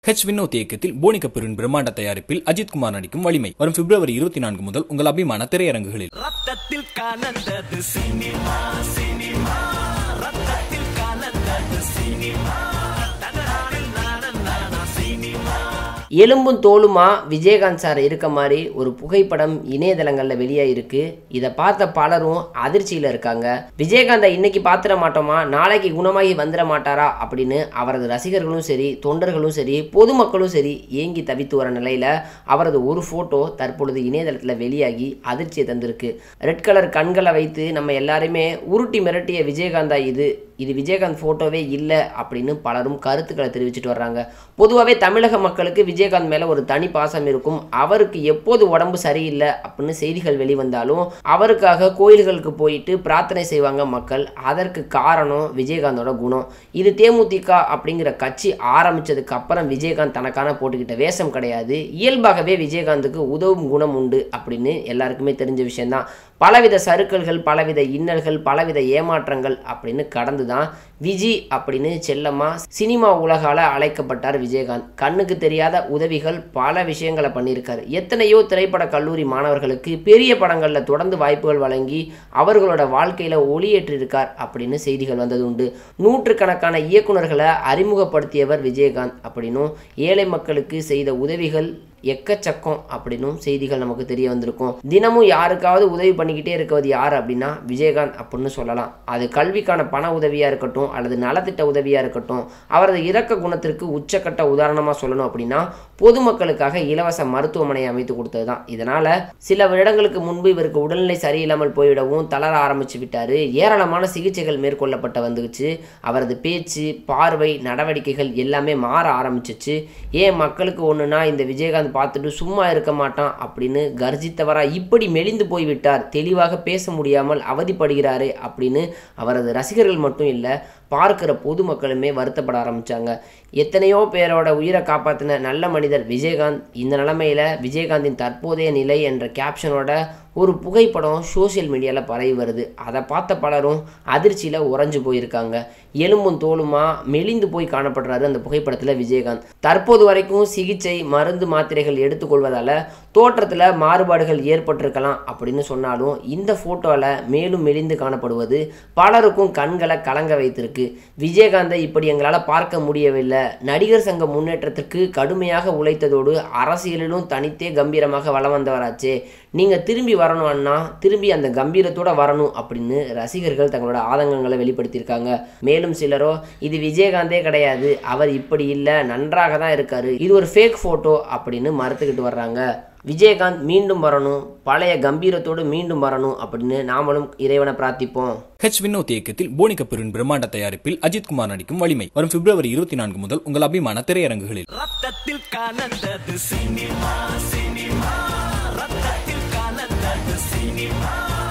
H Vinod இயக்கத்தில் போனி கபூரின் பிரம்மாண்ட தயாரிப்பில் அஜித் குமார் நடிக்கும் வலிமை வரும் பிப்ரவரி இருபத்தி நான்கு முதல் உங்கள் அபிமான திரையரங்குகளில் ரத்தத்தில் கலந்தது சினிமா சினிமா ரத்தத்தில் கலந்தது சினிமா தகராறில் நானும் நானா சினிமா எலும்பும் தோலுமா விஜயகாந்த் சார் இருக்க மாதிரி ஒரு புகைப்படம் இணையதளங்களில் வெளியாயிருக்கு இதை பார்த்த பலரும் அதிர்ச்சியில் இருக்காங்க விஜயகாந்தை இன்னைக்கு பார்த்துட மாட்டோமா நாளைக்கு குணமாகி வந்துட மாட்டாரா அப்படின்னு அவரது ரசிகர்களும் சரி தொண்டர்களும் சரி பொதுமக்களும் சரி ஏங்கி தவித்து வர நிலையில் அவரது ஒரு ஃபோட்டோ தற்பொழுது இணையதளத்தில் வெளியாகி அதிர்ச்சியை தந்திருக்கு ரெட் கலர் கண்களை வைத்து நம்ம எல்லாருமே உருட்டி மிரட்டிய விஜயகாந்தா இது இது விஜயகாந்த் ஃபோட்டோவே இல்லை அப்படின்னு பலரும் கருத்துக்களை தெரிவிச்சிட்டு வர்றாங்க பொதுவாகவே தமிழக மக்களுக்கு விஜயகாந்த் மேலே ஒரு தனி பாசம் இருக்கும் அவருக்கு எப்போது உடம்பு சரியில்லை அப்படின்னு செய்திகள் வெளிவந்தாலும் அவருக்காக கோயில்களுக்கு போயிட்டு பிரார்த்தனை செய்வாங்க மக்கள் அதற்கு காரணம் விஜயகாந்தோட குணம் இது தேமுதிக அப்படிங்கிற கட்சி ஆரம்பிச்சதுக்கு அப்புறம் விஜயகாந்த் தனக்கான போட்டுக்கிட்ட வேஷம் கிடையாது இயல்பாகவே விஜயகாந்துக்கு உதவும் குணம் உண்டு அப்படின்னு எல்லாருக்குமே தெரிஞ்ச விஷயம்தான் பலவித சறுக்கல்கள் பலவித இன்னல்கள் பலவித ஏமாற்றங்கள் அப்படின்னு கடந்து தான் விஜி அப்படின்னு செல்லம்மா சினிமா உலகால அழைக்கப்பட்டார் விஜயகாந்த் கண்ணுக்கு தெரியாத உதவிகள் பல விஷயங்களை பண்ணியிருக்காரு எத்தனையோ திரைப்பட கல்லூரி மாணவர்களுக்கு பெரிய படங்களில் தொடர்ந்து வாய்ப்புகள் வழங்கி அவர்களோட வாழ்க்கையில் ஒளியேற்றிருக்கார் அப்படின்னு செய்திகள் வந்தது உண்டு நூற்றுக்கணக்கான இயக்குனர்களை அறிமுகப்படுத்தியவர் விஜயகாந்த் அப்படின்னும் ஏழை மக்களுக்கு செய்த உதவிகள் எக்கச்சக்கம் அப்படின்னும் செய்திகள் நமக்கு தெரிய வந்திருக்கும் தினமும் யாருக்காவது உதவி பண்ணிக்கிட்டே இருக்கிறது யார் அப்படின்னா விஜயகாந்த் அப்படின்னு சொல்லலாம் அது கல்விக்கான பண உதவியாக இருக்கட்டும் அல்லது நலத்திட்ட உதவியாக இருக்கட்டும் அவரது இரக்க குணத்திற்கு உச்சக்கட்ட உதாரணமாக சொல்லணும் அப்படின்னா பொதுமக்களுக்காக இலவச மருத்துவமனை அமைத்து கொடுத்தது தான் இதனால் சில வருடங்களுக்கு முன்பு இவருக்கு உடல்நிலை சரியில்லாமல் போய்விடவும் தளர ஆரம்பித்து விட்டார் ஏராளமான சிகிச்சைகள் மேற்கொள்ளப்பட்ட வந்துச்சு அவரது பேச்சு பார்வை நடவடிக்கைகள் எல்லாமே மாற ஆரம்பிச்சிச்சு ஏன் மக்களுக்கு ஒன்றுனா இந்த விஜயகாந்த் பார்த்துட்டு சும்மா இருக்க மாட்டான் அப்படின்னு கர்ஜித்தவரா இப்படி மெலிந்து போய்விட்டார் தெளிவாக பேச முடியாமல் அவதிப்படுகிறாரே அப்படின்னு அவரது ரசிகர்கள் மட்டும் இல்லை பார்க்கிற பொதுமக்களுமே வருத்தப்பட ஆரம்பித்தாங்க எத்தனையோ பேரோட உயிரை காப்பாற்றின நல்ல மனிதர் விஜயகாந்த் இந்த நிலமையில விஜயகாந்தின் தற்போதைய நிலை என்ற கேப்ஷனோட ஒரு புகைப்படம் சோஷியல் மீடியாவில் பரவி வருது அதை பார்த்த பலரும் அதிர்ச்சியில் உறைஞ்சு போயிருக்காங்க எலும்பும் தோலுமா மெலிந்து போய் காணப்படுறாரு அந்த புகைப்படத்தில் விஜயகாந்த் தற்போது வரைக்கும் சிகிச்சை மருந்து மாத்திரைகள் எடுத்துக்கொள்வதால் தோற்றத்தில் மாறுபாடுகள் ஏற்பட்டிருக்கலாம் அப்படின்னு சொன்னாலும் இந்த ஃபோட்டோவில் மேலும் மெலிந்து காணப்படுவது பலருக்கும் கண்களை கலங்க வைத்திருக்கு விஜயகாந்தை இப்படி எங்களால் பார்க்க முடியவில்லை நடிகர் சங்க முன்னேற்றத்திற்கு கடுமையாக உழைத்ததோடு அரசியலிலும் தனித்தே கம்பீரமாக வலம் வந்தவராச்சே நீங்கள் திரும்பி வரணும் அண்ணா திரும்பி அந்த கம்பீரத்தோட வரணும் அப்படின்னு ரசிகர்கள் தங்களோட ஆதங்கங்களை வெளிப்படுத்தியிருக்காங்க மேலும் சிலரோ இது விஜயகாந்தே கிடையாது அவர் இப்படி இல்லை நன்றாக தான் இருக்காரு இது ஒரு ஃபேக் ஃபோட்டோ அப்படின்னு மறுத்துக்கிட்டு வர்றாங்க விஜயகாந்த் மீண்டும் வரணும் பழைய கம்பீரத்தோடு மீண்டும் வரணும் அப்படின்னு நாமளும் இறைவனை பிரார்த்திப்போம் ஹெச் வினோத் இயக்கத்தில் போனி கபூரின் பிரம்மாண்ட தயாரிப்பில் அஜித் குமார் நடிக்கும் வலிமை வரும் பிப்ரவரி இருபத்தி நான்கு முதல் உங்கள் அபிமான திரையரங்குகளில் ரத்தத்தில் கலந்தது சினிமா சினிமா ரத்தத்தில் கலந்தது சினிமா